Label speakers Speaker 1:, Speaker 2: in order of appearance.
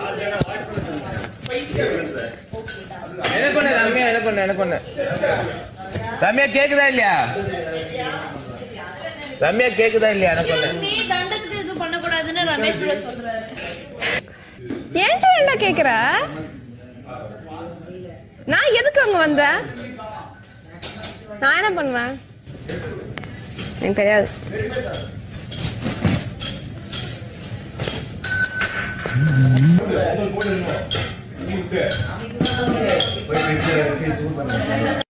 Speaker 1: எனக்கு ஒண்ணு ரம்யா எனக்கு ஒண்ணு எனக்கு ஒண்ணு ரம்யா கேக்குதா இல்லையா ரம்யா கேக்குதா இல்லையா எனக்கு ஒண்ணு
Speaker 2: நீ தண்டத்துக்கு இது பண்ணக்கூடாதுன்னு ரமேஷ் கூட சொல்றாரு
Speaker 3: என்கிட்ட என்ன கேக்குற நான் எதுக்கு அங்க வந்தேன் நான் என்ன பண்ணுவேன் எனக்கு தெரியாது